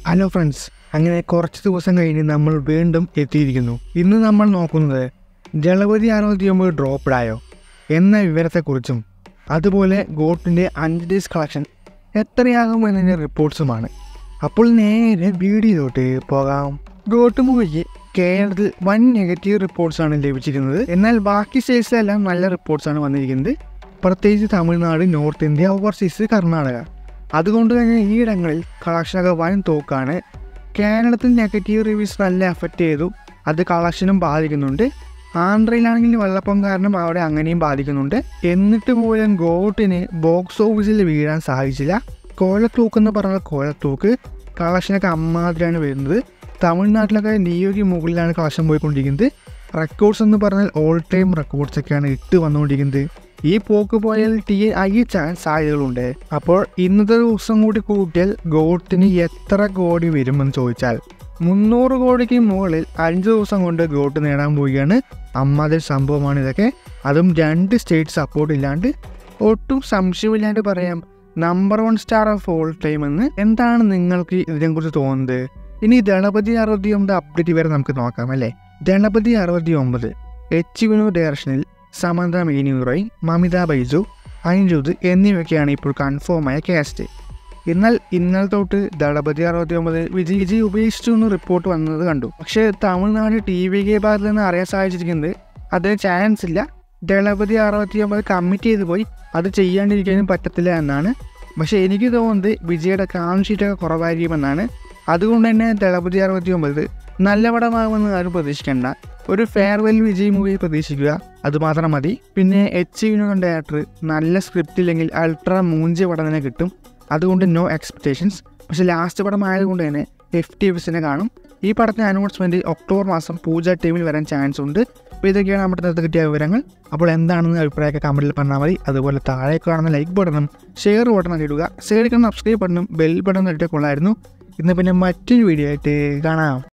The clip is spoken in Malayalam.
ഹലോ ഫ്രണ്ട്സ് അങ്ങനെ കുറച്ച് ദിവസം കഴിഞ്ഞ് നമ്മൾ വീണ്ടും എത്തിയിരിക്കുന്നു ഇന്ന് നമ്മൾ നോക്കുന്നത് ജലപതി അറുപത്തിയൊമ്പത് ഡ്രോപ്പ്ഡായോ എന്ന വിവരത്തെക്കുറിച്ചും അതുപോലെ ഗോട്ടിൻ്റെ അഞ്ച് ഡേയ്സ് കളക്ഷൻ എത്രയാകും എന്നതിൻ്റെ റിപ്പോർട്ട്സുമാണ് അപ്പോൾ നേരെ വീഡിയോയിലോട്ട് പോകാം ഗോട്ട് മൂവിക്ക് കേരളത്തിൽ വൻ നെഗറ്റീവ് റിപ്പോർട്ട്സാണ് ലഭിച്ചിരുന്നത് എന്നാൽ ബാക്കി സ്റ്റേറ്റ്സിലെല്ലാം നല്ല റിപ്പോർട്ട്സാണ് വന്നിരിക്കുന്നത് പ്രത്യേകിച്ച് Tamilnadu north India overseas Karnataka അതുകൊണ്ട് തന്നെ ഈ ഇടങ്ങളിൽ കളക്ഷനൊക്കെ വൻ തോക്കാണ് കേരളത്തിൽ നെഗറ്റീവ് റിവ്യൂസ് നല്ല എഫക്റ്റ് ചെയ്തു അത് കളക്ഷനും ബാധിക്കുന്നുണ്ട് ആന്ധ്രയിലാണെങ്കിൽ വെള്ളപ്പം കാരണം അവിടെ അങ്ങനെയും ബാധിക്കുന്നുണ്ട് എന്നിട്ട് പോലും ഗോട്ടിന് ബോക്സ് ഓഫീസിൽ വീഴാൻ സാധിച്ചില്ല കോലത്തൂക്ക് എന്ന് പറഞ്ഞ കോലത്തൂക്ക് കളക്ഷനൊക്കെ അമ്മാതിരിയാണ് വരുന്നത് തമിഴ്നാട്ടിലൊക്കെ നിയോയ്ക്ക് മുകളിലാണ് കളക്ഷൻ പോയിക്കൊണ്ടിരിക്കുന്നത് റെക്കോർഡ്സ് എന്ന് പറഞ്ഞാൽ ഓൾ ടൈം റെക്കോർഡ്സ് ഒക്കെയാണ് ഇട്ട് വന്നുകൊണ്ടിരിക്കുന്നത് ഈ പോക്ക് പോയാൽ ടി അയച്ചാൻ സാധ്യതകളുണ്ട് അപ്പോൾ ഇന്നത്തെ ദിവസം കൂടി കൂട്ടിയാൽ ഗോട്ടിന് എത്ര കോടി വരുമെന്ന് ചോദിച്ചാൽ മുന്നൂറ് കോടിക്ക് മുകളിൽ അഞ്ച് ദിവസം കൊണ്ട് ഗോട്ട് നേടാൻ പോവുകയാണ് അമ്മാതിരി സംഭവമാണ് ഇതൊക്കെ അതും രണ്ട് സ്റ്റേറ്റ് സപ്പോർട്ട് ഇല്ലാണ്ട് ഒട്ടും സംശയമില്ലാണ്ട് പറയാം number one star of all time എന്ന് എന്താണ് നിങ്ങൾക്ക് ഇതിനെക്കുറിച്ച് തോന്നുന്നത് ഇനി ദളപതി അറുപത്തി ഒമ്പത് അപ്ഡേറ്റ് വരെ നമുക്ക് നോക്കാം അല്ലേ ദളപതി അറുപത്തി ഒമ്പത് എച്ച് വിനു ഡയറക്ഷനിൽ സമന്ത മേനിയുറോയ് മമിത ബൈജു അനിരുദ്ധ് എന്നിവയൊക്കെയാണ് ഇപ്പോൾ കൺഫേം ആയ കാസ്റ്റ് എന്നാൽ ഇന്നലെ തൊട്ട് ദളപതി അറുപത്തി ഒമ്പത് വിജയ് വിജയ് ഉപേക്ഷിച്ചു എന്ന് റിപ്പോർട്ട് വന്നത് കണ്ടു പക്ഷേ തമിഴ്നാട് ടി വി കെ ഭാഗത്ത് നിന്ന് അറിയാൻ സാധിച്ചിരിക്കുന്നത് അതിന് ചാൻസ് ഇല്ല ദളപതി അറുപത്തി ഒമ്പത് കമ്മിറ്റ് ചെയ്ത് പോയി അത് ചെയ്യാണ്ടിരിക്കാനും പറ്റത്തില്ല എന്നാണ് പക്ഷേ എനിക്ക് തോന്നുന്നത് വിജയുടെ കാൺ ഷീറ്റൊക്കെ കുറവായിരിക്കുമെന്നാണ് അതുകൊണ്ട് തന്നെ ദളപതി അറുപത്തി ഒമ്പത് നല്ല പടമാകുമെന്ന് ആരും പ്രതീക്ഷിക്കേണ്ട ഒരു ഫെയർവെൽ വിജയ് മൂവി പ്രതീക്ഷിക്കുക അതുമാത്രം മതി പിന്നെ എച്ച് വിനോദൻ ഡയറക്ടർ നല്ല സ്ക്രിപ്റ്റ് ഇല്ലെങ്കിൽ അൾട്രാ മൂഞ്ചി പടം തന്നെ കിട്ടും അതുകൊണ്ട് നോ എക്സ്പെക്റ്റേഷൻസ് പക്ഷെ ലാസ്റ്റ് പടം ആയതുകൊണ്ട് തന്നെ എഫ് ടി എഫിസിനെ കാണും ഈ പടത്തിന് അനൗൺസ്മെൻറ്റ് ഒക്ടോബർ മാസം പൂജ ടീമിൽ വരാൻ ചാൻസ് ഉണ്ട് അപ്പോൾ ഇതൊക്കെയാണ് നമ്മുടെ നേരത്തെ കിട്ടിയ വിവരങ്ങൾ അപ്പോൾ എന്താണെന്ന് അഭിപ്രായമൊക്കെ കമൻറ്റിൽ പറഞ്ഞാൽ മതി അതുപോലെ താഴെ കാണുന്ന ലൈക്ക് ബട്ടണും ഷെയർ ബട്ടണും ഇടുക സൈഡിൽ കാണുന്ന സബ്സ്ക്രൈബ് ബട്ടണും ബെൽ ബട്ടണും ഇട്ട് കൊള്ളായിരുന്നു ഇന്ന് പിന്നെ മറ്റൊരു വീഡിയോ ആയിട്ട് കാണാം